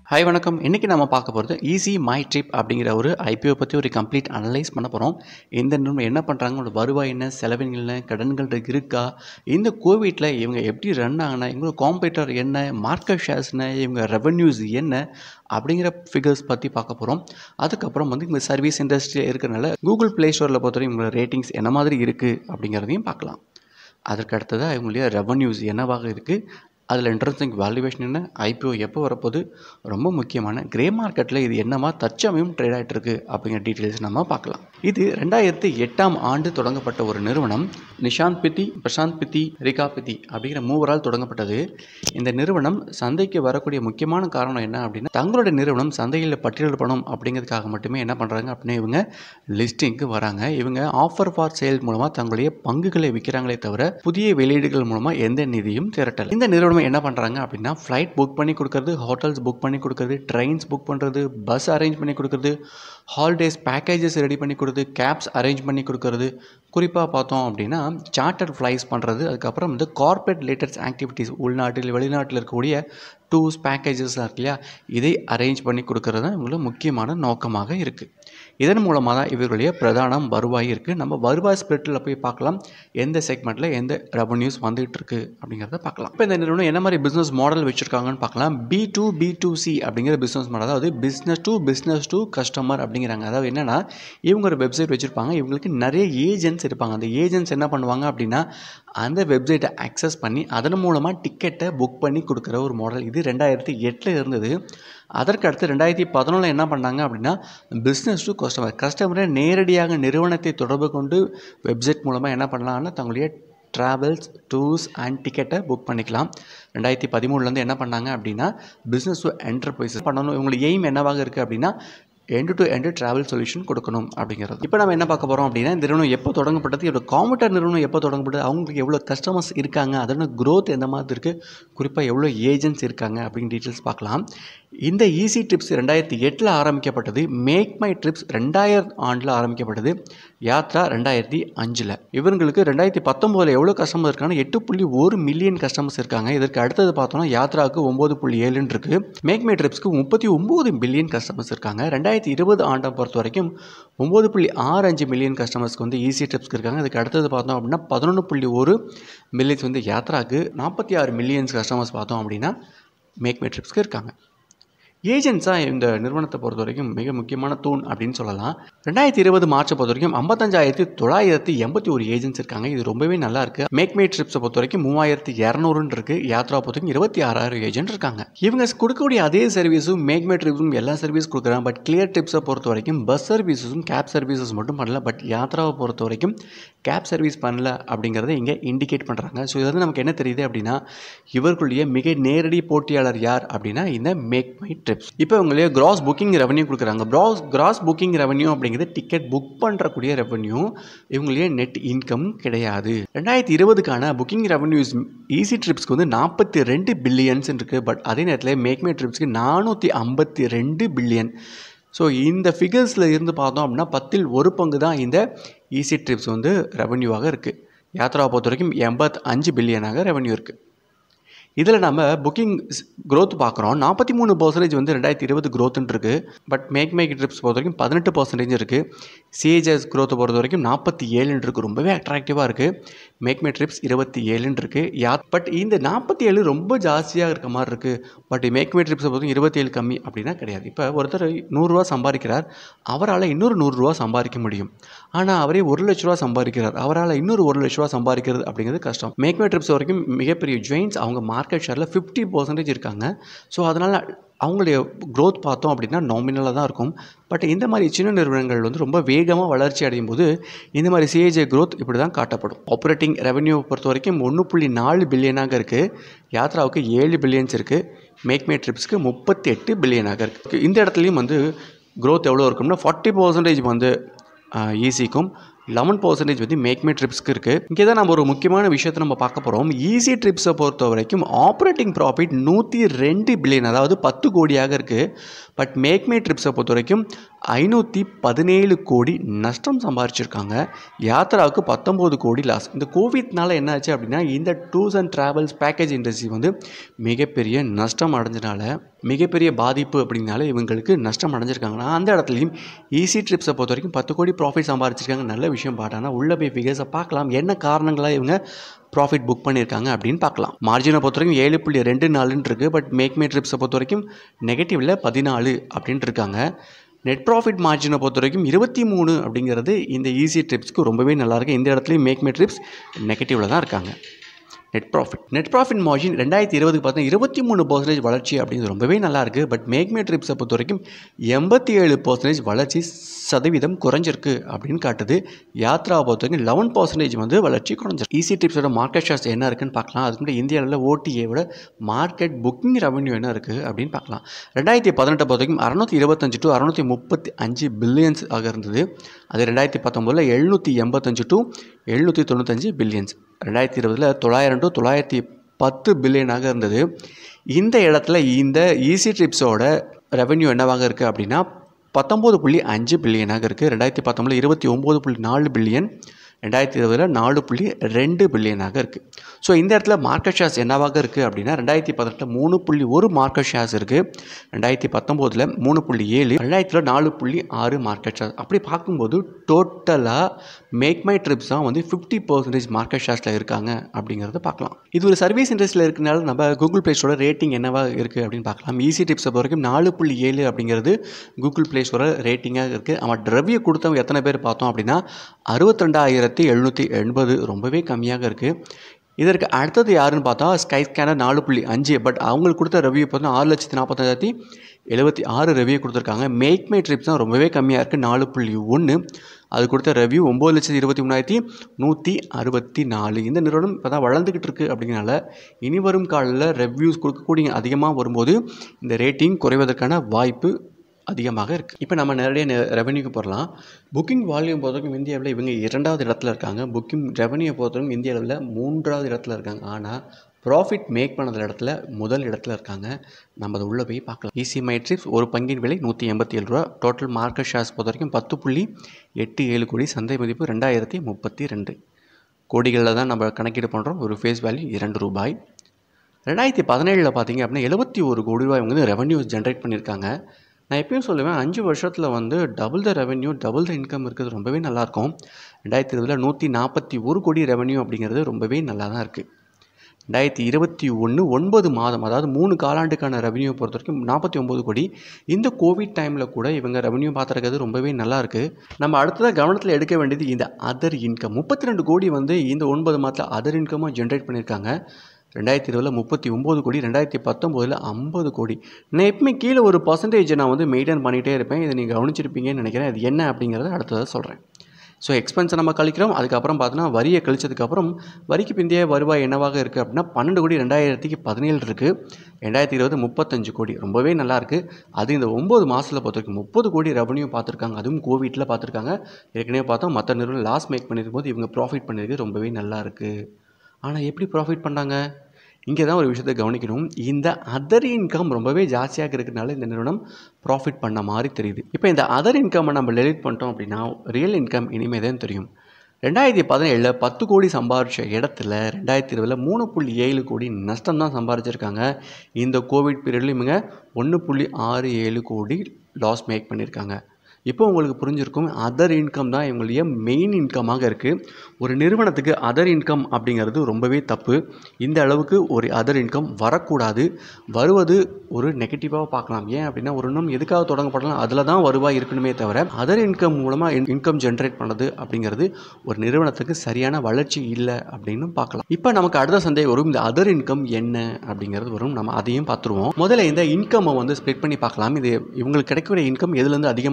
hi வணக்கம் இன்றைக்கி நம்ம பார்க்க போகிறது ஈஸி மை ட்ரிப் அப்படிங்கிற ஒரு ஐபிஓ பற்றி ஒரு கம்ப்ளீட் அனலைஸ் பண்ண போகிறோம் இந்த நிறுவனம் என்ன பண்ணுறாங்க உங்களோட வருவாய் என்ன செலவினங்கள் என்ன கடன்கள் இருக்கா இந்த கோவிட்டில் இவங்க எப்படி ரன் ஆகினா இவங்களோட காம்பேட்டர் என்ன மார்க்கெட் ஷேர்ஸ் என்ன இவங்க ரெவன்யூஸ் என்ன அப்படிங்கிற ஃபிகர்ஸ் பற்றி பார்க்க போகிறோம் அதுக்கப்புறம் வந்து இவங்க சர்வீஸ் இண்டஸ்ட்ரியில் இருக்கிறனால கூகுள் ப்ளே ஸ்டோரில் பொறுத்தவரை இவங்களோட ரேட்டிங்ஸ் என்ன மாதிரி இருக்குது அப்படிங்கிறதையும் பார்க்கலாம் அதற்கு அடுத்ததாக இவங்களுடைய ரெவன்யூஸ் என்னவாக இருக்குது அதில் இன்ட்ரெஸ்டிங் வேல்யூவேஷன் என்ன ஐபிஓ எப்போ வரப்போகுது ரொம்ப முக்கியமான கிரே மார்க்கெட்டில் இது என்னமா தற்சமயம் ட்ரேட் ஆகிட்டு இருக்கு அப்படிங்கிற டீட்டெயில்ஸ் நம்ம பார்க்கலாம் இது ரெண்டாயிரத்தி எட்டாம் ஆண்டு தொடங்கப்பட்ட ஒரு நிறுவனம் நிஷாந்த் பித்தி பிரசாந்த் பித்தி ரிகா பித்தி அப்படிங்கிற மூவரால் தொடங்கப்பட்டது இந்த நிறுவனம் சந்தைக்கு வரக்கூடிய முக்கியமான காரணம் என்ன அப்படின்னா தங்களுடைய நிறுவனம் சந்தையில் பட்டியலிடப்படும் அப்படிங்கிறதுக்காக மட்டுமே என்ன பண்ணுறாங்க அப்படின்னா இவங்க லிஸ்டிங்க்கு வராங்க இவங்க ஆஃபர் ஃபார் சேல் மூலமாக தங்களுடைய பங்குகளை விற்கிறாங்களே தவிர புதிய வெளியீடுகள் மூலமாக எந்த நிதியும் திரட்டல் இந்த நிறுவனம் என்ன பண்ணுறாங்க அப்படின்னா ஃப்ளைட் புக் பண்ணி கொடுக்கறது ஹோட்டல்ஸ் புக் பண்ணி கொடுக்கறது ட்ரெயின்ஸ் புக் பண்ணுறது பஸ் அரேஞ்ச் பண்ணி கொடுக்கறது ஹாலிடேஸ் பேக்கேஜஸ் ரெடி பண்ணி கொடுக்குறது கேப்ஸ் அரேஞ்ச் பண்ணி கொடுக்கறது குறிப்பாக பார்த்தோம் அப்படின்னா சார்ட்டர் ஃப்ளைஸ் பண்ணுறது அதுக்கப்புறம் வந்து கார்பரேட் ரிலேட்டட்ஸ் ஆக்டிவிட்டீஸ் உள்நாட்டில் வெளிநாட்டில் இருக்கக்கூடிய டூர்ஸ் பேக்கேஜஸ்லாம் இருக்கு இல்லையா இதை அரேஞ்ச் பண்ணி கொடுக்கறது தான் இவங்களோட முக்கியமான நோக்கமாக இருக்குது இதன் மூலமாக தான் இவர்களுடைய பிரதான வருவாய் இருக்குது நம்ம வருவாய் ஸ்பிரிட்டில் போய் பார்க்கலாம் எந்த செக்மெண்ட்டில் எந்த ரெவன்யூஸ் வந்துகிட்டு இருக்கு அப்படிங்கிறத பார்க்கலாம் இப்போ இந்த நிறுவனம் என்ன மாதிரி பிஸ்னஸ் மாடல் வச்சுருக்காங்கன்னு பார்க்கலாம் B to B to C அப்படிங்கிற பிஸ்னஸ் மாடல் அதாவது business to business to customer அப்படிங்கிறாங்க அதாவது என்னென்னா இவங்க ஒரு வெப்சைட் வச்சுருப்பாங்க இவங்களுக்கு நிறைய ஏஜென்ட்ஸ் இருப்பாங்க அந்த ஏஜென்ட்ஸ் என்ன பண்ணுவாங்க அப்படின்னா அந்த வெப்சைட்டை அக்சஸ் பண்ணி அதன் மூலமாக டிக்கெட்டை புக் பண்ணி கொடுக்குற ஒரு மாடல் இது ரெண்டாயிரத்தி எட்டில் இருந்தது அதற்கு அடுத்து ரெண்டாயிரத்தி பதினொன்றில் என்ன பண்ணாங்க அப்படின்னா பிஸ்னஸ் டு கஸ்டமர் கஸ்டமரை நேரடியாக நிறுவனத்தை தொடர்பு கொண்டு வெப்சைட் மூலமாக என்ன பண்ணலாம்னா தங்களுடைய ட்ராவல்ஸ் டூர்ஸ் அண்ட் டிக்கெட்டை புக் பண்ணிக்கலாம் ரெண்டாயிரத்தி பதிமூணுலேருந்து என்ன பண்ணாங்க அப்படின்னா பிஸ்னஸ் டு என்டர்பிரைசஸ் பண்ணணும் இவங்களுக்கு எய்ம் என்னவாக இருக்குது அப்படின்னா end to end travel solution கொடுக்கணும் அப்படிங்கிறது இப்போ நம்ம என்ன பார்க்க போகிறோம் அப்படின்னா இந்த நிறுவனம் எப்போ தொடங்கப்பட்டது இதோட காம்பட்டர் நிறுவனம் எப்போ தொடங்கப்பட்டது அவங்களுக்கு எவ்வளோ கஸ்டமர்ஸ் இருக்காங்க அதோட க்ரோத் எந்த மாதிரி இருக்குது குறிப்பாக எவ்வளோ ஏஜென்ட்ஸ் இருக்காங்க அப்படின்னு டீட்டெயில்ஸ் பார்க்கலாம் இந்த ஈஸி ட்ரிப்ஸ் ரெண்டாயிரத்தி எட்டில் ஆரம்பிக்கப்பட்டது மேக் மை ட்ரிப்ஸ் ரெண்டாயிரம் ஆண்டில் ஆரம்பிக்கப்பட்டது யாத்ரா ரெண்டாயிரத்தி அஞ்சில் இவங்களுக்கு ரெண்டாயிரத்தி பத்தொம்போதில் எவ்வளோ கஸ்டமர் இருக்காங்கன்னா எட்டு புள்ளி ஒரு மில்லியன் கஸ்டமர்ஸ் இருக்காங்க இதற்கு அடுத்தது பார்த்தோம்னா யாத்ராவுக்கு ஒம்பது புள்ளி ஏழுன்னு இருக்குது மேக் மை ட்ரிப்ஸ்க்கு முப்பத்தி ஒம்பது பில்லியன் கஸ்டமர்ஸ் இருக்காங்க ரெண்டாயிரத்தி இருபது ஆண்டை பொறுத்த வரைக்கும் ஒம்பது புள்ளி ஆறு அஞ்சு மில்லியன் கஸ்டமர்ஸ்க்கு வந்து ஈஸி ட்ரிப்ஸ்க்கு இருக்காங்க அதுக்கு அடுத்தது பார்த்தோம் அப்படின்னா பதினொன்று புள்ளி ஒரு மில்லியன்ஸ் வந்து யாத்ராவுக்கு நாற்பத்தி ஆறு மில்லியன்ஸ் கஸ்டமர்ஸ் பார்த்தோம் அப்படின்னா மேக் மை ட்ரிப்ஸ்க்கு இருக்காங்க ஏஜென்ட்ஸாக இந்த நிறுவனத்தை பொறுத்த வரைக்கும் மிக முக்கியமான தூண் அப்படின்னு சொல்லலாம் ரெண்டாயிரத்தி இருபது மார்ச்சை பொறுத்த வரைக்கும் ஐம்பத்தஞ்சாயிரத்தி தொள்ளாயிரத்தி எண்பத்தி ஒரு ஏஜென்ட்ஸ் இருக்காங்க இது ரொம்பவே நல்லா இருக்கு மேக் மே ட்ரிப்ஸை பொறுத்த வரைக்கும் மூவாயிரத்தி இரநூறுன்னு இருக்கு யாத்ரா பொறுத்த வரைக்கும் இருபத்தி ஆறாயிரம் ஏஜென்ட் இருக்காங்க இவங்க கொடுக்கக்கூடிய அதே சர்வீஸும் மேக் மே ட்ரிப்ஸும் எல்லா சர்வீஸ் கொடுக்குறாங்க பட் கிளியர் ட்ரிப்ஸை பொறுத்த வரைக்கும் பஸ் சர்வீஸஸும் கேப் சர்வீசஸ் மட்டும் பண்ணல பட் யாத்ராவை பொறுத்த வரைக்கும் கேப் சர்வீஸ் பண்ணல அப்படிங்கிறத இங்கே இண்டிகேட் பண்ணுறாங்க ஸோ இது வந்து நமக்கு என்ன தெரியுது அப்படின்னா இவர்களுடைய மிக நேரடி போட்டியாளர் யார் அப்படின்னா இந்த மேக் மை ட்ரிப்ஸ் இப்போ இவங்களே கிராஸ் புக்கிங் ரெவன்யூ கொடுக்குறாங்க ப்ராஸ் கிராஸ் புக்கிங் ரெவன்யூ அப்படிங்கிறது டிக்கெட் புக் பண்ணுறக்கூடிய ரெவன்யூ இவங்களே நெட் இன்கம் கிடையாது ரெண்டாயிரத்தி இருபதுக்கான புக்கிங் ரெவன்யூஸ் ஈஸி ட்ரிப்ஸ்க்கு வந்து நாற்பத்தி ரெண்டு பில்லியன்ஸ் இருக்குது பட் அதே நேரத்தில் மேக் மை ட்ரிப்ஸ்க்கு நானூற்றி ஐம்பத்தி ரெண்டு பில்லியன் ஸோ இந்த ஃபிகர்ஸில் இருந்து பார்த்தோம் அப்படின்னா பத்தில் ஒரு பங்கு தான் இந்த ஈஸி ட்ரிப்ஸ் வந்து ரெவன்யூவாக இருக்குது யாத்ராவை பொறுத்த வரைக்கும் எண்பத்தி அஞ்சு பில்லியனாக ரெவன்யூ இருக்குது இதில் நம்ம புக்கிங் க்ரோத் பார்க்குறோம் நாற்பத்தி மூணு பர்சன்டேஜ் வந்து ரெண்டாயிரத்தி இருபது க்ரோத்துன்னு இருக்குது பட் மேக் மேக் ட்ரிப்ஸ் பொறுத்த வரைக்கும் பதினெட்டு பர்சன்டேஜ் இருக்குது சிஹெச்எஸ் க்ரோத்தை பொறுத்த வரைக்கும் நாற்பத்தி ஏழுன்னு இருக்குது ரொம்பவே அட்ராக்டிவாக இருக்குது மேக் மே ட்ரிப்ஸ் இருபத்தி ஏழுன்னு இருக்குது யா பட் இந்த நாற்பத்தி ஏழு ரொம்ப ஜாஸ்தியாக இருக்க மாதிரி இருக்குது பட் மேக் மே ட்ரிப்ஸை பொறுத்த இருபத்தி ஏழு கம்மி அப்படின்னா கிடையாது இப்போ ஒருத்தர் நூறுரூவா சம்பாதிக்கிறார் அவரால் இன்னொரு நூறுரூவா சம்பாதிக்க முடியும் ஆனால் அவரே ஒரு லட்ச ரூபா சம்பாதிக்கிறார் அவரால் இன்னொரு ஒரு லட்ச ரூபா சம்பாதிக்கிறது அப்படிங்கிறது கஷ்டம் மேக் மே ட்ரிப்ஸ் வரைக்கும் மிகப்பெரிய ஜெயின்ஸ் அவங்க மார்க்கெட் ஷேரில் ஃபிஃப்டி பர்சன்டேஜ் இருக்காங்க ஸோ அதனால் அவங்களுடைய க்ரோத் பார்த்தோம் அப்படின்னா நாமினலாக தான் இருக்கும் பட் இந்த மாதிரி சின்ன நிறுவனங்கள் வந்து ரொம்ப வேகமாக வளர்ச்சி அடையும் போது இந்த மாதிரி சிஏஜே க்ரோத் இப்படி தான் காட்டப்படும் ஆப்ரேட்டிங் ரெவன்யூ பொறுத்த வரைக்கும் ஒன்று புள்ளி நாலு பில்லியனாக இருக்குது யாத்ராவுக்கு ஏழு பில்லியன்ஸ் இருக்குது மேக் மே ட்ரிப்ஸ்க்கு முப்பத்தி எட்டு பில்லியனாக இருக்குது இந்த இடத்துலையும் வந்து க்ரோத் எவ்வளோ இருக்கும்னா ஃபார்ட்டி பர்சன்டேஜ் வந்து ஈஸிக்கும் லெவன் பர்சன்டேஜ் வந்து மேக்மே ட்ரிப்ஸ்க்கு இருக்குது இங்கே தான் நம்ம ஒரு முக்கியமான விஷயத்தை நம்ம பார்க்க போகிறோம் ஈஸி ட்ரிப்ஸை பொறுத்த வரைக்கும் ஆப்ரேட்டிங் ப்ராஃபிட் நூற்றி ரெண்டு பில்லியன் அதாவது பத்து கோடியாக இருக்குது பட் மேக்மே ட்ரிப்ஸை பொறுத்த வரைக்கும் ஐநூற்றி பதினேழு கோடி நஷ்டம் சம்பாரிச்சிருக்காங்க யாத்ராவுக்கு பத்தொம்போது கோடி லாஸ் இந்த கோவிட்னால என்ன ஆச்சு அப்படின்னா இந்த tours and travels package industry வந்து மிகப்பெரிய நஷ்டம் அடைஞ்சனால மிகப்பெரிய பாதிப்பு அப்படின்னால இவங்களுக்கு நஷ்டம் அடைஞ்சிருக்காங்கன்னா அந்த இடத்துலையும் ஈஸி ட்ரிப்ஸை பொறுத்த வரைக்கும் பத்து கோடி ப்ராஃபிட் சம்பாரிச்சிருக்காங்க நல்ல விஷயம் பாட் ஆனால் உள்ளே போய் ஃபிகர்ஸை பார்க்கலாம் என்ன காரணங்களாக இவங்க ப்ராஃபிட் புக் பண்ணியிருக்காங்க அப்படின்னு பார்க்கலாம் மார்ஜினை பொறுத்த வரைக்கும் ஏழு புள்ளி ரெண்டு நாலுன்னு இருக்குது பட் மேக்மே ட்ரிப்ஸை பொறுத்த வரைக்கும் நெகட்டிவில் பதினாலு அப்படின்ட்டு இருக்காங்க நெட் ப்ராஃபிட் மார்ஜினை பொறுத்த வரைக்கும் இருபத்தி மூணு அப்படிங்கிறது இந்த ஈஸி ட்ரிப்ஸ்க்கு ரொம்பவே நல்லாயிருக்கு இந்த இடத்துலையும் மேக்மே ட்ரிப்ஸ் நெகட்டிவில் தான் இருக்காங்க net profit net profit margin ரெண்டாயிரத்தி இருபதுக்கு பார்த்தீங்கன்னா இருபத்தி மூணு பர்சன்டேஜ் வளர்ச்சி அப்படிங்கிறது ரொம்பவே நல்லா இருக்குது பட் மேக்மே ட்ரிப்ஸை பொறுத்த வரைக்கும் எண்பத்தி ஏழு பர்சன்டேஜ் வளர்ச்சி சதவீதம் குறைஞ்சிருக்கு அப்படின்னு காட்டுது யாத்ராவை பொறுத்த வரைக்கும் லெவன் பர்சன்டேஜ் வந்து வளர்ச்சி குறைஞ்சிருக்கு ஈஸி ட்ரிப்ஸோட மார்க்கெட் ஷேர்ஸ் என்ன இருக்குன்னு பார்க்கலாம் அதுக்கு முன்னாடி இந்தியாவில் ஓடிஏவோட மார்க்கெட் புக்கிங் ரெவன்யூ என்ன இருக்குது அப்படின்னு பார்க்கலாம் ரெண்டாயிரத்தி பதினெட்டை பொறுத்த வரைக்கும் அறநூற்றி இருபத்தஞ்சு டு அறநூற்றி முப்பத்தி அஞ்சு பில்லியன்ஸ் ஆக இருந்தது அது ரெண்டாயிரத்தி பத்தொம்போதில் எழுநூற்றி எண்பத்தஞ்சு டு எழுநூற்றி தொண்ணூத்தஞ்சு பில்லியன்ஸ் ரெண்டாயிரத்தி இருபதில் தொள்ளாயிரம் டு தொள்ளாயிரத்தி பத்து பில்லியனாக இருந்தது இந்த இடத்துல இந்த ஈஸி ட்ரிப்ஸோட ரெவென்யூ என்னவாக இருக்குது அப்படின்னா பத்தொம்போது புள்ளி அஞ்சு பில்லியனாக இருக்குது ரெண்டாயிரத்தி பத்தொம்பதில் இருபத்தி ஒம்பது புள்ளி நாலு பில்லியன் ரெண்டாயிரத்தி இருபதில் நாலு புள்ளி ரெண்டு பில்லியனாக இருக்குது ஸோ இந்த இடத்துல மார்க்கெட் ஷேர்ஸ் என்னவாக இருக்குது அப்படின்னா ரெண்டாயிரத்தி பதினெட்டில் மூணு புள்ளி ஒரு மார்க்கெட் ஷேர்ஸ் இருக்குது ரெண்டாயிரத்தி பத்தொம்போதில் மூணு புள்ளி ஏழு ரெண்டாயிரத்தில் நாலு புள்ளி ஆறு மார்க்கெட் ஷேர்ஸ் அப்படி பார்க்கும்போது டோட்டலாக மேக் மை ட்ரிப்ஸ் தான் வந்து ஃபிஃப்டி பர்சன்டேஜ் மார்க்கெட் ஷேர்ஸில் இருக்காங்க அப்படிங்கிறத பார்க்கலாம் இது ஒரு சர்வீஸ் இண்டஸ்ட்ரியில் இருக்கனால நம்ம கூகுள் ப்ளேஸோட ரேட்டிங் என்னவா இருக்குது அப்படின்னு பார்க்கலாம் ஈஸி டிப்ஸை பொறுத்த வரைக்கும் நாலு புள்ளி ஏழு அப்படிங்கிறது கூகுள் ப்ளேஸோட ரேட்டிங்காக இருக்குது அவன் ட்ரவியை கொடுத்தவங்க எத்தனை பேர் பார்த்தோம் அப்படின்னா அறுபத்திரெண்டாயிரத்தி எழுநூற்றி எண்பது ரொம்பவே கம்மியாக இருக்குது இதற்கு அடுத்தது யாருன்னு பார்த்தா ஸ்கை ஸ்கேனர் நாலு புள்ளி அஞ்சு பட் அவங்களுக்கு கொடுத்த ரெவ்யூ பார்த்தா ஆறு லட்சத்தி நாற்பத்தஞ்சாயிரத்தி எழுபத்தி ஆறு ரெவ்யூ கொடுத்துருக்காங்க மேக் மை ட்ரிப்ஸ் தான் ரொம்பவே கம்மியாக இருக்குது நாலு புள்ளி ஒன்று அது கொடுத்த ரெவ்யூ ஒம்பது லட்சத்தி இருபத்தி மூணாயிரத்தி நூற்றி அறுபத்தி நாலு இந்த நிறுவனம் இப்போ தான் வளர்ந்துக்கிட்டு இருக்குது அப்படிங்கிறனால இனி வரும் காலில் ரெவ்யூஸ் கொடுக்கக்கூடிய அதிகமாக வரும்போது இந்த ரேட்டிங் குறைவதற்கான வாய்ப்பு அதிகமாக இருக்குது இப்போ நம்ம நிறைய ரெவன்யூக்கு போடலாம் புக்கிங் வால்யூம் பொறுத்தவரைக்கும் இந்தியாவில் இவங்க இரண்டாவது இடத்துல இருக்காங்க புக்கிங் ரெவன்யூ பொறுத்தவரைக்கும் இந்திய அளவில் மூன்றாவது இடத்துல இருக்காங்க ஆனால் ப்ராஃபிட் மேக் பண்ணது இடத்துல முதல் இடத்துல இருக்காங்க நம்ம அதை உள்ளே போய் பார்க்கலாம் ஈசி மைட்ரிப்ஸ் ஒரு பங்கின் விலை நூற்றி எண்பத்தி ஏழு ரூபா டோட்டல் மார்க்கெட் ஷேர்ஸ் பொறுத்த வரைக்கும் பத்து புள்ளி எட்டு ஏழு கோடி சந்தை மதிப்பு ரெண்டாயிரத்தி முப்பத்தி ரெண்டு கோடிகளில் தான் நம்ம கணக்கீடு பண்ணுறோம் ஒரு ஃபேஸ் வேல்யூ இரண்டு ரூபாய் ரெண்டாயிரத்தி பதினேழில் பார்த்தீங்க அப்படின்னா எழுபத்தி ஒரு கோடி ரூபாய் இவங்க வந்து ரெவன்யூ ஜென்ரேட் பண்ணியிருக்காங்க நான் எப்பயும் சொல்லுவேன் அஞ்சு வருஷத்தில் வந்து double the revenue double the income இருக்கிறது ரொம்பவே நல்லாயிருக்கும் ரெண்டாயிரத்தி இருபதில் நூற்றி நாற்பத்தி ஒரு கோடி ரெவன்யூ அப்படிங்கிறது ரொம்பவே நல்லா தான் இருக்குது ரெண்டாயிரத்தி இருபத்தி ஒன்று ஒன்பது மாதம் அதாவது மூணு காலாண்டுக்கான ரெவன்யூ பொறுத்த வரைக்கும் நாற்பத்தி ஒம்பது கோடி இந்த கோவிட் டைமில் கூட இவங்க ரெவன்யூ பார்த்துருக்கிறது ரொம்பவே நல்லா இருக்குது நம்ம அடுத்ததாக கவனத்தில் எடுக்க வேண்டியது இந்த அதர் இன்கம் முப்பத்தி ரெண்டு கோடி வந்து இந்த ஒன்பது மாதத்தில் அதர் இன்கமாக ஜென்ரேட் பண்ணியிருக்காங்க ரெண்டாயிரத்தி இருபதில் முப்பத்தி ஒம்பது கோடி ரெண்டாயிரத்தி பத்தொம்போதில் ஐம்பது கோடி நான் எப்பவுமே கீழே ஒரு பர்சன்டேஜை நான் வந்து மெயின்டைன் பண்ணிகிட்டே இருப்பேன் இதை நீங்கள் கவனிச்சிருப்பீங்கன்னு நினைக்கிறேன் அது என்ன அப்படிங்கிறத அடுத்ததாக சொல்கிறேன் ஸோ எக்ஸ்பென்ஸை நம்ம கழிக்கிறோம் அதுக்கப்புறம் பார்த்தோன்னா வரியை கழிச்சதுக்கப்புறம் வரிக்கு பிந்தைய வருவாய் என்னவாக இருக்குது அப்படின்னா பன்னெண்டு கோடி ரெண்டாயிரத்துக்கு பதினேழு இருக்குது ரெண்டாயிரத்தி இருபது முப்பத்தஞ்சு கோடி ரொம்பவே நல்லா இருக்குது அது இந்த ஒம்பது மாதத்தில் பொறுத்த வரைக்கும் முப்பது கோடி ரெவன்யூ பார்த்துருக்காங்க அதுவும் கோவிட்டில் பார்த்துருக்காங்க ஏற்கனவே பார்த்தோம் மற்ற நிறுவனம் லாஸ் மேக் பண்ணியிருக்கும் போது இவங்க ப்ராஃபிட் பண்ணியிருக்கு ரொம்பவே நல்லா இருக்குது ஆனால் எப்படி ப்ராஃபிட் பண்ணாங்க இங்கே தான் ஒரு விஷயத்தை கவனிக்கணும் இந்த அதர் இன்கம் ரொம்பவே ஜாஸ்தியாக இருக்கிறதுனால இந்த நிறுவனம் ப்ராஃபிட் பண்ண மாதிரி தெரியுது இப்போ இந்த அதர் இன்கம்மை நம்ம டெலிட் பண்ணிட்டோம் அப்படின்னா ரியல் இன்கம் இனிமேல் தான் தெரியும் ரெண்டாயிரத்தி பதினேழில் பத்து கோடி சம்பாரித்த இடத்துல ரெண்டாயிரத்தி இருபதில் மூணு புள்ளி ஏழு கோடி நஷ்டம் தான் சம்பாரிச்சிருக்காங்க இந்த கோவிட் பீரியடில் இவங்க ஒன்று புள்ளி ஆறு ஏழு கோடி லாஸ் மேக் பண்ணியிருக்காங்க இப்போ உங்களுக்கு புரிஞ்சிருக்கும் அதர் இன்கம் தான் இவங்களுடைய மெயின் இன்கமாக இருக்குது ஒரு நிறுவனத்துக்கு அதர் இன்கம் அப்படிங்கிறது ரொம்பவே தப்பு இந்த அளவுக்கு ஒரு அதர் இன்கம் வரக்கூடாது வருவது ஒரு நெகட்டிவாக பார்க்கலாம் ஏன் அப்படின்னா ஒரு இன்னும் எதுக்காக தொடங்கப்படலாம் அதில் தான் வருவாய் இருக்கணுமே தவிர அதர் இன்கம் மூலமாக இன்கம் ஜென்ரேட் பண்ணது அப்படிங்கிறது ஒரு நிறுவனத்துக்கு சரியான வளர்ச்சி இல்லை அப்படின்னு பார்க்கலாம் இப்போ நமக்கு அடுத்த சந்தேகம் வரும் இந்த அதர் இன்கம் என்ன அப்படிங்கிறது வரும் நம்ம அதையும் பார்த்துருவோம் முதல்ல இந்த இன்கம்மை வந்து ஸ்ப்ளிட் பண்ணி பார்க்கலாம் இது இவங்களுக்கு கிடைக்கக்கூடிய இன்கம் எதுலேருந்து அதிகமாக வருதுன்னு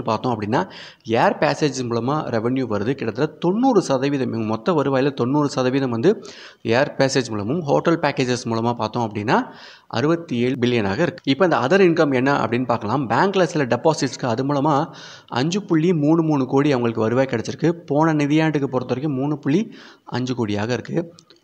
பார்த்தோம் அப்படின்னா ஏர் பேசேஜ் மூலமாக ரெவன்யூ வருது கிட்டத்தட்ட தொண்ணூறு சதவீதம் இவங்க மொத்த வருவாயில் தொண்ணூறு சதவீதம் வந்து ஏர் பேசேஜ் மூலமும் ஹோட்டல் பேக்கேஜஸ் மூலமாக பார்த்தோம் அப்படின்னா அறுபத்தி ஏழு பில்லியனாக இருக்குது இப்போ இந்த அதர் இன்கம் என்ன அப்படின்னு பார்க்கலாம் பேங்க்கில் சில டெபாசிட்ஸ்க்கு அது மூலமாக அஞ்சு புள்ளி மூணு மூணு கோடி அவங்களுக்கு வருவாய் கிடச்சிருக்கு போன நிதியாண்டுக்கு பொறுத்த வரைக்கும் மூணு புள்ளி அஞ்சு கோடியாக இருக்குது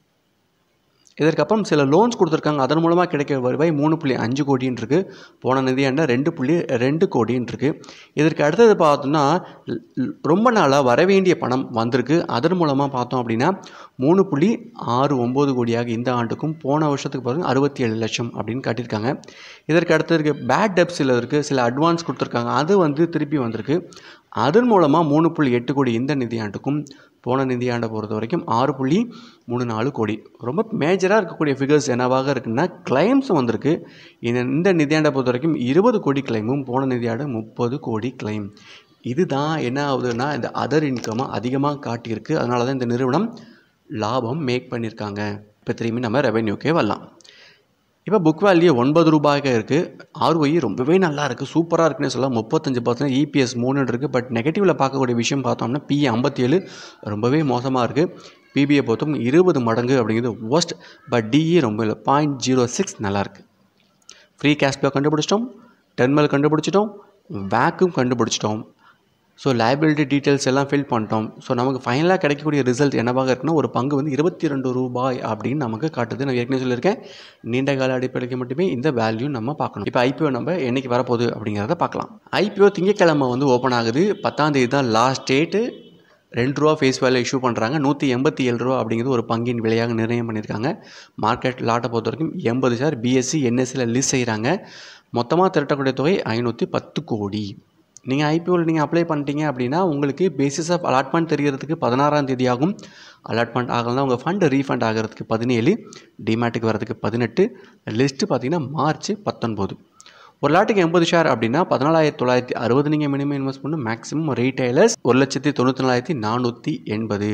இதற்கப்புறம் சில லோன்ஸ் கொடுத்துருக்காங்க அதன் மூலமாக கிடைக்கிற வருவாய் மூணு புள்ளி அஞ்சு கோடின்னு இருக்கு போன நிதியாண்டில் ரெண்டு புள்ளி ரெண்டு கோடின்னு இருக்கு இதற்கு அடுத்தது பார்த்தோம்னா ல்- ரொம்ப நாளாக வரவேண்டிய பணம் வந்திருக்கு அதன் மூலமாக பார்த்தோம் அப்படின்னா மூணு புள்ளி ஆறு ஒம்பது கோடியாக இந்த ஆண்டுக்கும் போன வருஷத்துக்கு பாருங்க அறுபத்தி ஏழு லட்சம் அப்படின்னு காட்டியிருக்காங்க இதற்கு அடுத்ததுக்கு பேட் டெப்ஸ் சில இருக்குது சில அட்வான்ஸ் கொடுத்துருக்காங்க அது வந்து திருப்பி வந்திருக்கு அதன் மூலமாக மூணு புள்ளி எட்டு கோடி இந்த நிதியாண்டுக்கும் போன நிதியாண்டை பொறுத்த வரைக்கும் ஆறு புள்ளி மூணு நாலு கோடி ரொம்ப மேஜராக இருக்கக்கூடிய ஃபிகர்ஸ் என்னவாக இருக்குன்னா கிளைம்ஸ் வந்திருக்கு இந்த இந்த நிதியாண்டை பொறுத்த வரைக்கும் இருபது கோடி கிளைமும் போன நிதியாண்டு முப்பது கோடி கிளைம் இதுதான் என்ன ஆகுதுன்னா இந்த அதர் இன்கமாக அதிகமாக காட்டியிருக்கு அதனால தான் இந்த நிறுவனம் லாபம் மேக் பண்ணியிருக்காங்க இப்போ திரும்பி நம்ம ரெவென்யூக்கே வரலாம் இப்போ புக் வேல்யூ ஒன்பது ரூபாய்க்கு இருக்குது ஆர்ஒய் ரொம்பவே நல்லா இருக்குது சூப்பராக இருக்குன்னு சொல்லலாம் முப்பத்தஞ்சு பர்சன்ட் இபிஎஸ் மூணுன்னு இருக்குது பட் நெகட்டிவில் பார்க்கக்கூடிய விஷயம் பார்த்தோம்னா பிஏ ஐம்பத்தி ஏழு ரொம்பவே மோசமாக இருக்குது பிபிஐ பொறுத்தும் இருபது மடங்கு அப்படிங்கிறது worst பட் டிஇ ரொம்ப இல்லை பாயிண்ட் ஜீரோ சிக்ஸ் நல்லாயிருக்கு ஃப்ரீ கேஷ் ஃப்ளோ கண்டுபிடிச்சிட்டோம் டெர்மினல் கண்டுபிடிச்சிட்டோம் வேக்கும் கண்டுபிடிச்சிட்டோம் ஸோ liability டீட்டெயில்ஸ் எல்லாம் ஃபில் பண்ணிட்டோம் ஸோ நமக்கு ஃபைனலாக கிடைக்கக்கூடிய ரிசல்ட் என்னவாக இருக்குன்னா ஒரு பங்கு வந்து இருபத்தி ரெண்டு ரூபாய் அப்படின்னு நமக்கு காட்டுது நான் ஏற்கனவே சொல்லியிருக்கேன் நீண்ட கால அடிப்படைக்கு மட்டுமே இந்த வேல்யூ நம்ம பார்க்கணும் இப்போ ஐபிஓ நம்ம என்னைக்கு வரப்போகுது அப்படிங்கிறத பார்க்கலாம் ஐபிஓ திங்கக்கிழமை வந்து ஓப்பன் ஆகுது பத்தாம் தேதி தான் லாஸ்ட் டேட்டு ரெண்டு ரூபா ஃபேஸ் வேல்யூ இஷ்யூ பண்ணுறாங்க நூற்றி எண்பத்தி ஏழு ரூபா அப்படிங்கிறது ஒரு பங்கின் விலையாக நிர்ணயம் பண்ணியிருக்காங்க மார்க்கெட் லாட்டை பொறுத்த வரைக்கும் எண்பது ஷேர் பிஎஸ்சி என்எஸ்சியில் லிஸ்ட் செய்கிறாங்க மொத்தமாக திரட்டக்கூடிய தொகை ஐநூற்றி பத்து கோடி நீங்கள் ஐபிஓவில் நீங்கள் அப்ளை பண்ணிட்டீங்க அப்படின்னா உங்களுக்கு பேசிஸ் ஆஃப் அலாட்மெண்ட் தெரியறதுக்கு பதினாறாம் தேதி ஆகும் அலாட்மெண்ட் ஆகலாம் உங்கள் ஃபண்டு ரீஃபண்ட் ஆகிறதுக்கு பதினேழு டிமேட்டுக்கு வரதுக்கு பதினெட்டு லிஸ்ட்டு பார்த்தீங்கன்னா மார்ச் பத்தொன்பது ஒரு லாட்டுக்கு எண்பது ஷேர் அப்படின்னா பதினாலாயிரத்தி தொள்ளாயிரத்தி அறுபது நீங்கள் மினிமம் இன்வெஸ்ட் பண்ணணும் மேக்ஸிமம் ரீட்டைலர்ஸ் ஒரு லட்சத்தி தொண்ணூற்றி நாலாயிரத்தி நானூற்றி எண்பது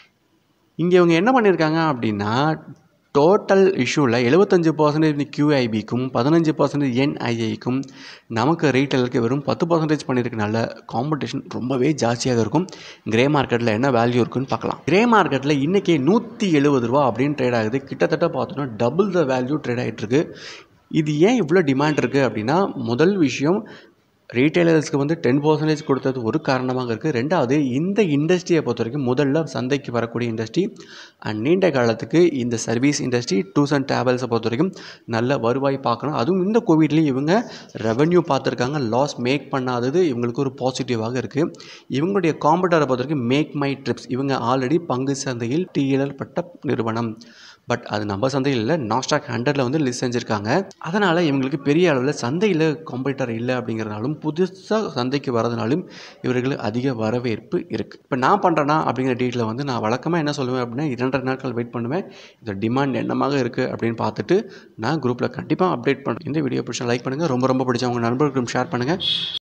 இங்கே இவங்க என்ன பண்ணியிருக்காங்க அப்படின்னா டோட்டல் இஷ்யூவில் எழுபத்தஞ்சு பர்சன்டேஜ் கியூஐபிக்கும் பதினஞ்சு பர்சன்டேஜ் என்ஐஐக்கும் நமக்கு ரீட்டைலருக்கு வெறும் பத்து பர்சன்டேஜ் பண்ணியிருக்கனால காம்படிஷன் ரொம்பவே ஜாஸ்தியாக இருக்கும் கிரே மார்க்கெட்டில் என்ன வேல்யூ இருக்குன்னு பார்க்கலாம் கிரே மார்க்கெட்டில் இன்றைக்கி நூற்றி எழுபது ரூபா அப்படின்னு ட்ரேட் ஆகுது கிட்டத்தட்ட பார்த்தோன்னா டபுள் த வேல்யூ ட்ரேட் ஆகிட்டு இருக்கு இது ஏன் இவ்வளோ டிமாண்ட் இருக்குது அப்படின்னா முதல் விஷயம் ரீட்டைலர்ஸ்க்கு வந்து டென் பர்சன்டேஜ் கொடுத்தது ஒரு காரணமாக இருக்குது ரெண்டாவது இந்த இண்டஸ்ட்ரியை பொறுத்த வரைக்கும் முதல்ல சந்தைக்கு வரக்கூடிய இண்டஸ்ட்ரி அண்ட் நீண்ட காலத்துக்கு இந்த சர்வீஸ் இண்டஸ்ட்ரி டூர்ஸ் அண்ட் ட்ராவல்ஸை பொறுத்த வரைக்கும் நல்ல வருவாய் பார்க்கணும் அதுவும் இந்த கோவிட்லேயும் இவங்க ரெவென்யூ பார்த்துருக்காங்க லாஸ் மேக் பண்ணாதது இவங்களுக்கு ஒரு பாசிட்டிவாக இருக்குது இவங்களுடைய காம்படரை பொறுத்த வரைக்கும் மேக் மை ட்ரிப்ஸ் இவங்க ஆல்ரெடி பங்கு சந்தையில் டீழல்பட்ட நிறுவனம் பட் அது நம்ம சந்தையில் இல்லை நாஸ்டாக் ஹண்ட்ரடில் வந்து லிஸ்ட் செஞ்சுருக்காங்க அதனால் இவங்களுக்கு பெரிய அளவில் சந்தையில் காம்படிட்டர் இல்லை அப்படிங்கிறனாலும் புதுசாக சந்தைக்கு வரதுனாலும் இவர்களுக்கு அதிக வரவேற்பு இருக்குது இப்போ நான் பண்ணுறேன்னா அப்படிங்கிற டீட்டில் வந்து நான் வழக்கமாக என்ன சொல்லுவேன் அப்படின்னா இரண்டரை நாட்கள் வெயிட் பண்ணுவேன் இந்த டிமாண்ட் என்னமாக இருக்குது அப்படின்னு பார்த்துட்டு நான் குரூப்பில் கண்டிப்பாக அப்டேட் பண்ணுறேன் இந்த வீடியோ பிடிச்சா லைக் பண்ணுங்கள் ரொம்ப ரொம்ப பிடிச்சவங்க நண்பர்களுக்கும் ஷேர் பண்ணுங்கள்